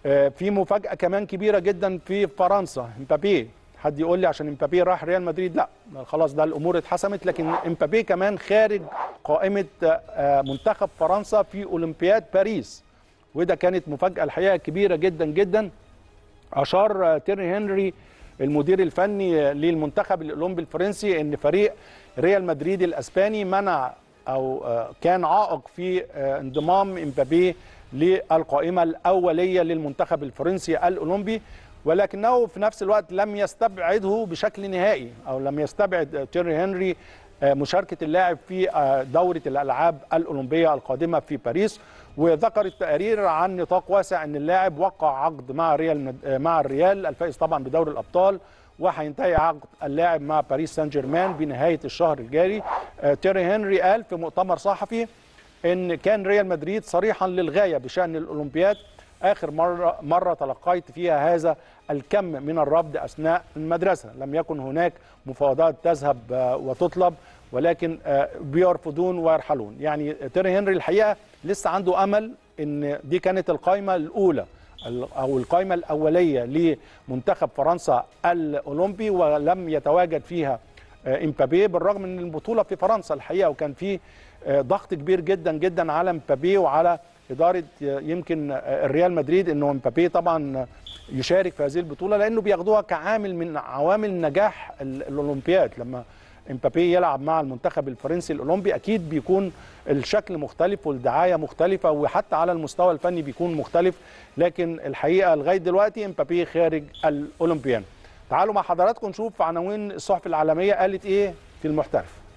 آه، في مفاجاه كمان كبيره جدا في فرنسا امبابي حد يقول لي عشان امبابي راح ريال مدريد لا خلاص ده الامور اتحسمت لكن امبابي كمان خارج قائمه آه، منتخب فرنسا في اولمبياد باريس وده كانت مفاجاه الحقيقه كبيره جدا جدا اشار آه، تيري هنري المدير الفني للمنتخب الاولمبي الفرنسي ان فريق ريال مدريد الاسباني منع او آه، كان عائق في آه، انضمام امبابي للقائمه الاوليه للمنتخب الفرنسي الاولمبي ولكنه في نفس الوقت لم يستبعده بشكل نهائي او لم يستبعد آه، تيري هنري آه، مشاركه اللاعب في آه، دوره الالعاب الاولمبيه القادمه في باريس وذكر التقارير عن نطاق واسع ان اللاعب وقع عقد مع ريال مد... آه، مع الريال الفائز طبعا بدوري الابطال وهينتهي عقد اللاعب مع باريس سان جيرمان بنهايه الشهر الجاري آه، تيري هنري قال في مؤتمر صحفي ان كان ريال مدريد صريحا للغايه بشان الاولمبياد اخر مره مره تلقيت فيها هذا الكم من الرفض اثناء المدرسه لم يكن هناك مفاوضات تذهب آه، وتطلب ولكن آه، بيرفضون ويرحلون يعني تيري هنري الحقيقه لسه عنده امل ان دي كانت القائمه الاولى ال- او القائمه الاوليه لمنتخب فرنسا الاولمبي ولم يتواجد فيها آه، امبابي بالرغم ان البطوله في فرنسا الحقيقه وكان في آه، ضغط كبير جدا جدا على امبابي وعلى اداره آه، يمكن آه، الريال مدريد انه امبابي طبعا آه، يشارك في هذه البطوله لانه بياخدوها كعامل من عوامل نجاح ال- الاولمبياد لما امبابي يلعب مع المنتخب الفرنسي الاولمبي اكيد بيكون الشكل مختلف والدعايه مختلفه وحتى على المستوى الفني بيكون مختلف لكن الحقيقه لغايه دلوقتي امبابي خارج الاولمبيان تعالوا مع حضراتكم نشوف عناوين الصحف العالميه قالت ايه في المحترف